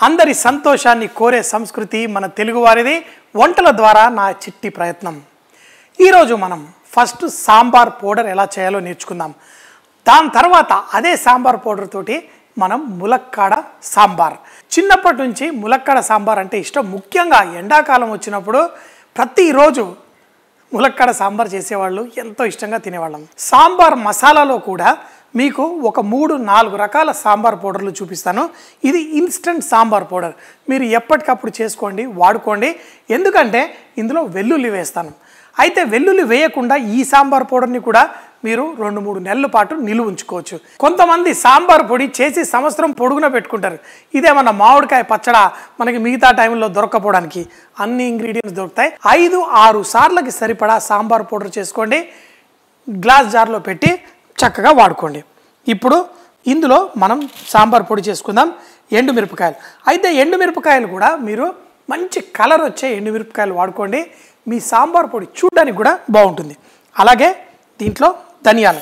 అందరి సంతోషాన్ని కోరే సంస్కృతి మన తెలుగువారిది వంటల ద్వారా నా చిట్టి ప్రయత్నం ఈరోజు మనం ఫస్ట్ సాంబార్ పౌడర్ ఎలా చేయాలో నేర్చుకుందాం దాని తర్వాత అదే సాంబార్ పౌడర్ తోటి మనం ములక్కాడ సాంబార్ చిన్నప్పటి నుంచి ములక్కాడ సాంబార్ అంటే ఇష్టం ముఖ్యంగా ఎండాకాలం వచ్చినప్పుడు ప్రతిరోజు ములక్కాడ సాంబార్ చేసేవాళ్ళు ఎంతో ఇష్టంగా తినేవాళ్ళం సాంబార్ మసాలాలో కూడా మీకు ఒక మూడు నాలుగు రకాల సాంబార్ పౌడర్లు చూపిస్తాను ఇది ఇన్స్టంట్ సాంబార్ పౌడర్ మీరు ఎప్పటికప్పుడు చేసుకోండి వాడుకోండి ఎందుకంటే ఇందులో వెల్లుల్లి వేస్తాను అయితే వెల్లుల్లి వేయకుండా ఈ సాంబార్ పౌడర్ని కూడా మీరు రెండు మూడు నెలల పాటు నిలువ ఉంచుకోవచ్చు కొంతమంది సాంబార్ పొడి చేసి సంవత్సరం పొడుగున పెట్టుకుంటారు ఇదేమన్నా మామిడికాయ పచ్చడా మనకి మిగతా టైంలో దొరకపోవడానికి అన్ని ఇంగ్రీడియంట్స్ దొరుకుతాయి ఐదు ఆరు సార్లకి సరిపడా సాంబార్ పౌడర్ చేసుకోండి గ్లాస్ జార్లో పెట్టి చక్కగా వాడుకోండి ఇప్పుడు ఇందులో మనం సాంబార్ పొడి చేసుకుందాం ఎండుమిరపకాయలు అయితే ఎండుమిరపకాయలు కూడా మీరు మంచి కలర్ వచ్చే ఎండుమిరపకాయలు వాడుకోండి మీ సాంబార్ పొడి చూడడానికి కూడా బాగుంటుంది అలాగే దీంట్లో ధనియాలు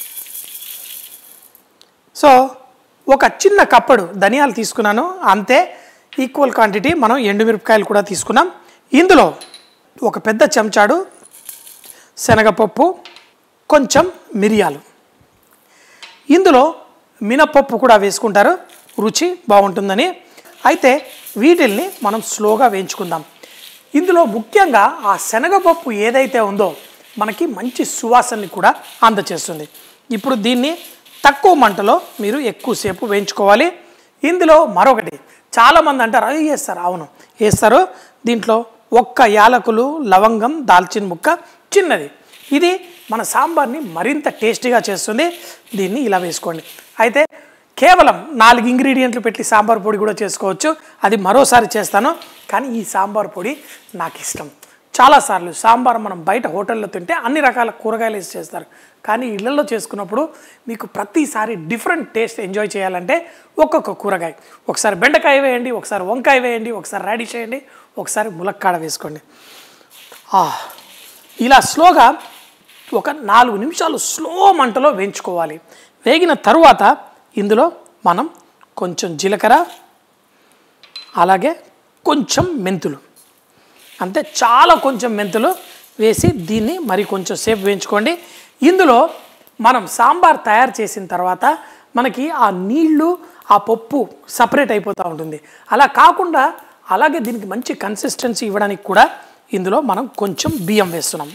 సో ఒక చిన్న కప్పడు ధనియాలు తీసుకున్నాను అంతే ఈక్వల్ క్వాంటిటీ మనం ఎండుమిరపకాయలు కూడా తీసుకున్నాం ఇందులో ఒక పెద్ద చెంచాడు శనగపప్పు కొంచెం మిరియాలు ఇందులో మినపప్పు కూడా వేసుకుంటారు రుచి బాగుంటుందని అయితే వీటిల్ని మనం స్లోగా వేయించుకుందాం ఇందులో ముఖ్యంగా ఆ శనగపప్పు ఏదైతే ఉందో మనకి మంచి సువాసనని కూడా అందచేస్తుంది ఇప్పుడు దీన్ని తక్కువ మంటలో మీరు ఎక్కువసేపు వేయించుకోవాలి ఇందులో మరొకటి చాలామంది అంటారు అవి వేస్తారు అవును వేస్తారు దీంట్లో ఒక్క యాలకులు లవంగం దాల్చిన ముక్క చిన్నది ఇది మన సాంబార్ని మరింత టేస్టీగా చేస్తుంది దీన్ని ఇలా వేసుకోండి అయితే కేవలం నాలుగు ఇంగ్రీడియంట్లు పెట్టి సాంబార్ పొడి కూడా చేసుకోవచ్చు అది మరోసారి చేస్తాను కానీ ఈ సాంబార్ పొడి నాకు ఇష్టం చాలాసార్లు సాంబార్ మనం బయట హోటల్లో తింటే అన్ని రకాల కూరగాయలు వేసి చేస్తారు కానీ ఇళ్లలో చేసుకున్నప్పుడు మీకు ప్రతిసారి డిఫరెంట్ టేస్ట్ ఎంజాయ్ చేయాలంటే ఒక్కొక్క కూరగాయ ఒకసారి బెండకాయ వేయండి ఒకసారి వంకాయ వేయండి ఒకసారి రాడిష్ వేయండి ఒకసారి ములక్కాడ వేసుకోండి ఆ, ఇలా స్లోగా ఒక నాలుగు నిమిషాలు స్లో మంటలో వేయించుకోవాలి వేగిన తరువాత ఇందులో మనం కొంచెం జీలకర్ర అలాగే కొంచెం మెంతులు అంతే చాలా కొంచెం మెంతులు వేసి దీన్ని మరి కొంచెం సేపు వేయించుకోండి ఇందులో మనం సాంబార్ తయారు చేసిన తర్వాత మనకి ఆ నీళ్లు ఆ పప్పు సపరేట్ అయిపోతూ ఉంటుంది అలా కాకుండా అలాగే దీనికి మంచి కన్సిస్టెన్సీ ఇవ్వడానికి కూడా ఇందులో మనం కొంచెం బియ్యం వేస్తున్నాం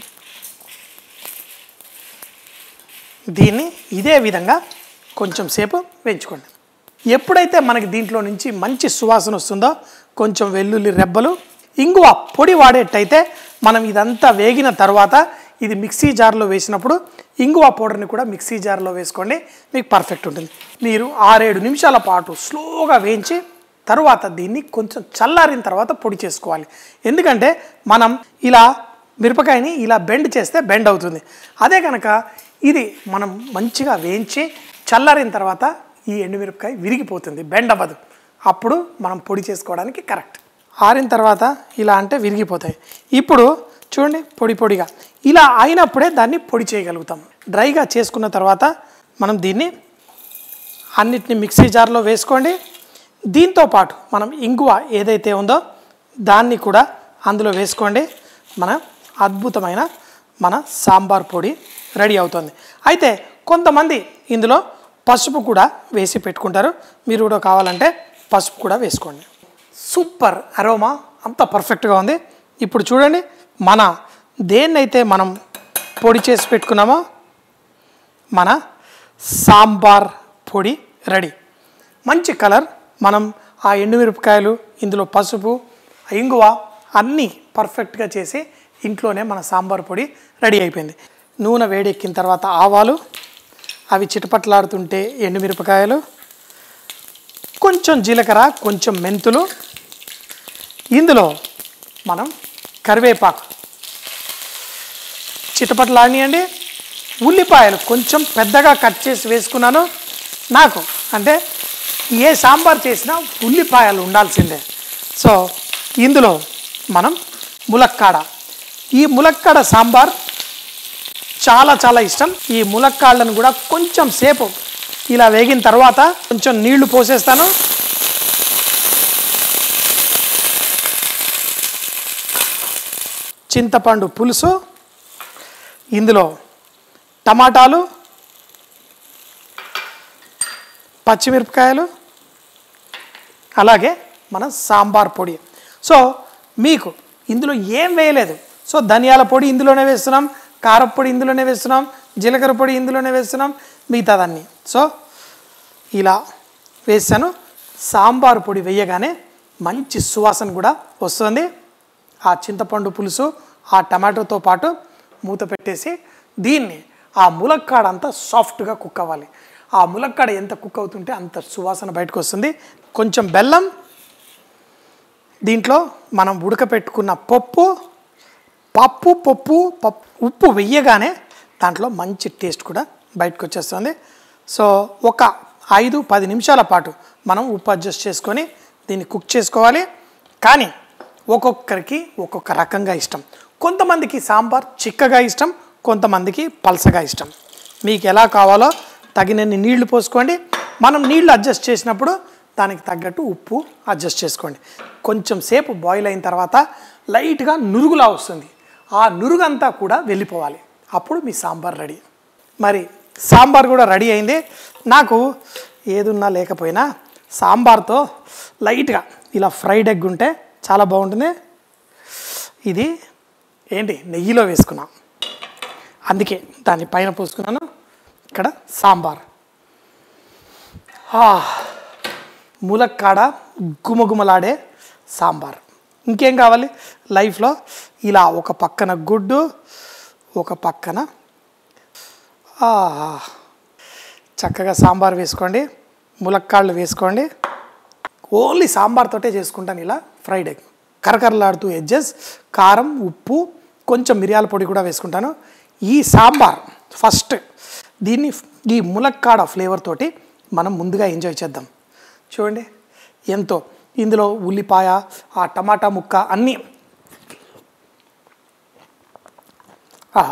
దీన్ని ఇదే విధంగా కొంచెం సేపు వేయించుకోండి ఎప్పుడైతే మనకి దీంట్లో నుంచి మంచి సువాసన వస్తుందో కొంచెం వెల్లుల్లి రెబ్బలు ఇంగువ పొడి వాడేటైతే మనం ఇదంతా వేగిన తర్వాత ఇది మిక్సీ జార్లో వేసినప్పుడు ఇంగువ పౌడర్ని కూడా మిక్సీ జార్లో వేసుకోండి మీకు పర్ఫెక్ట్ ఉంటుంది మీరు ఆరేడు నిమిషాల పాటు స్లోగా వేయించి తర్వాత దీన్ని కొంచెం చల్లారిన తర్వాత పొడి చేసుకోవాలి ఎందుకంటే మనం ఇలా మిరపకాయని ఇలా బెండ్ చేస్తే బెండ్ అవుతుంది అదే కనుక ఇది మనం మంచిగా వేయించి చల్లారిన తర్వాత ఈ ఎండుమిరపకాయ విరిగిపోతుంది బెండ్ అవ్వదు అప్పుడు మనం పొడి చేసుకోవడానికి కరెక్ట్ ఆరిన తర్వాత ఇలా అంటే విరిగిపోతాయి ఇప్పుడు చూడండి పొడి పొడిగా ఇలా అయినప్పుడే దాన్ని పొడి చేయగలుగుతాం డ్రైగా చేసుకున్న తర్వాత మనం దీన్ని అన్నిటిని మిక్సీ జార్లో వేసుకోండి దీంతో పాటు మనం ఇంగువ ఏదైతే ఉందో దాన్ని కూడా అందులో వేసుకోండి మన అద్భుతమైన మన సాంబార్ పొడి రెడీ అవుతుంది అయితే కొంతమంది ఇందులో పసుపు కూడా వేసి పెట్టుకుంటారు మీరు కూడా కావాలంటే పసుపు కూడా వేసుకోండి సూపర్ అరోమా అంత పర్ఫెక్ట్గా ఉంది ఇప్పుడు చూడండి మన దేన్నైతే మనం పొడి చేసి పెట్టుకున్నామో మన సాంబార్ పొడి రెడీ మంచి కలర్ మనం ఆ ఎండుమిరపకాయలు ఇందులో పసుపు ఇంగువ అన్నీ పర్ఫెక్ట్గా చేసి ఇంట్లోనే మన సాంబార్ పొడి రెడీ అయిపోయింది నూనె వేడెక్కిన తర్వాత ఆవాలు అవి చిటపట్లాడుతుంటే ఎండుమిరపకాయలు కొంచెం జీలకర్ర కొంచెం మెంతులు ఇందులో మనం కరివేపాకు చిటపట్లాడియండి ఉల్లిపాయలు కొంచెం పెద్దగా కట్ చేసి వేసుకున్నాను నాకు అంటే ఏ సాంబార్ చేసినా ఉల్లిపాయలు ఉండాల్సిందే సో ఇందులో మనం ములక్కాడ ఈ ములక్కాడ సాంబార్ చాలా చాలా ఇష్టం ఈ ములక్కాళ్ళను కూడా కొంచెం సేపు ఇలా వేగిన తర్వాత కొంచెం నీళ్లు పోసేస్తాను చింతపండు పులుసు ఇందులో టమాటాలు పచ్చిమిరపకాయలు అలాగే మన సాంబార్ పొడి సో మీకు ఇందులో ఏం వేయలేదు సో ధనియాల పొడి ఇందులోనే వేస్తున్నాం కారపొడి ఇందులోనే వేస్తున్నాం జీలకర్ర పొడి ఇందులోనే వేస్తున్నాం మిగతాదన్నీ సో ఇలా వేసాను సాంబార్ పొడి వేయగానే మంచి సువాసన కూడా వస్తుంది ఆ చింతపండు పులుసు ఆ టమాటోతో పాటు మూత పెట్టేసి దీన్ని ఆ ములక్కాడ అంతా సాఫ్ట్గా కుక్ అవ్వాలి ఆ ములక్కాడ ఎంత కుక్ అవుతుంటే అంత సువాసన బయటకు వస్తుంది కొంచెం బెల్లం దీంట్లో మనం ఉడకపెట్టుకున్న పప్పు పప్పు పప్పు పప్పు ఉప్పు వెయ్యగానే దాంట్లో మంచి టేస్ట్ కూడా బయటకు వచ్చేస్తుంది సో ఒక ఐదు పది నిమిషాల పాటు మనం ఉప్పు అడ్జస్ట్ చేసుకొని దీన్ని కుక్ చేసుకోవాలి కానీ ఒక్కొక్కరికి ఒక్కొక్క రకంగా ఇష్టం కొంతమందికి సాంబార్ చిక్కగా ఇష్టం కొంతమందికి పలసగా ఇష్టం మీకు ఎలా కావాలో తగినన్ని నీళ్లు పోసుకోండి మనం నీళ్లు అడ్జస్ట్ చేసినప్పుడు దానికి తగ్గట్టు ఉప్పు అడ్జస్ట్ చేసుకోండి కొంచెం సేపు బాయిల్ అయిన తర్వాత లైట్గా నురుగులా వస్తుంది ఆ నురుగంతా కూడా వెళ్ళిపోవాలి అప్పుడు మీ సాంబార్ రెడీ మరి సాంబార్ కూడా రెడీ అయింది నాకు ఏదున్నా లేకపోయినా సాంబార్తో లైట్గా ఇలా ఫ్రైడ్ ఎగ్ ఉంటే చాలా బాగుంటుంది ఇది ఏంటి నెయ్యిలో వేసుకున్నాం అందుకే దాన్ని పైన పోసుకున్నాను ఇక్కడ సాంబార్ ఆ, ములక్కాడ గుమగుమలాడే సాంబార్ ఇంకేం కావాలి లైఫ్లో ఇలా ఒక పక్కన గుడ్డు ఒక పక్కన ఆ, చక్కగా సాంబార్ వేసుకోండి ములక్కాళ్ళు వేసుకోండి ఓన్లీ సాంబార్ తోటే చేసుకుంటాను ఇలా ఫ్రైడ్ ఎగ్ కరకరలాడుతూ ఎడ్జెస్ కారం ఉప్పు కొంచెం మిరియాల పొడి కూడా వేసుకుంటాను ఈ సాంబార్ ఫస్ట్ దీన్ని ఈ ములక్కాడ ఫ్లేవర్ తోటి మనం ముందుగా ఎంజాయ్ చేద్దాం చూడండి ఎంతో ఇందులో ఉల్లిపాయ ఆ టమాటా ముక్క అన్నీ ఆహా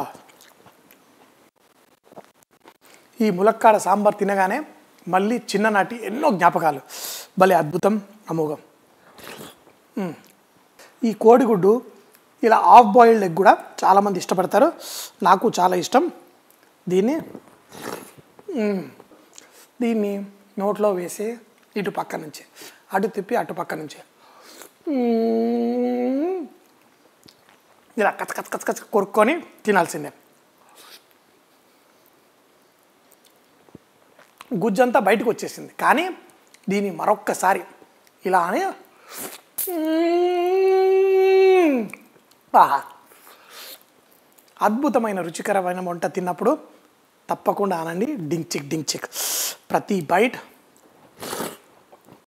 ఈ ములక్కాడ సాంబార్ తినగానే మళ్ళీ చిన్ననాటి ఎన్నో జ్ఞాపకాలు భలే అద్భుతం అమోఘం మ్మ్. ఈ కోడిగుడ్డు ఇలా హాఫ్ బాయిల్డ్ ఎగ్ కూడా చాలామంది ఇష్టపడతారు నాకు చాలా ఇష్టం దీన్ని మ్మ్. దీన్ని నోట్లో వేసి ఇటు పక్క నుంచి అటు తిప్పి అటు పక్క నుంచి మ్మ్. ఇలా కచ్చ కచ్చ కచ్చ కచ్చ కొరుక్కొని తినాల్సిందే గుజ్జంతా బయటకు వచ్చేసింది కానీ దీన్ని మరొక్కసారి ఇలా అని మ్మ్. ఆహా అద్భుతమైన రుచికరమైన వంట తిన్నప్పుడు తప్పకుండా అనండి డింగ్ చిక్ డింగ్ చిక్ ప్రతి బైట్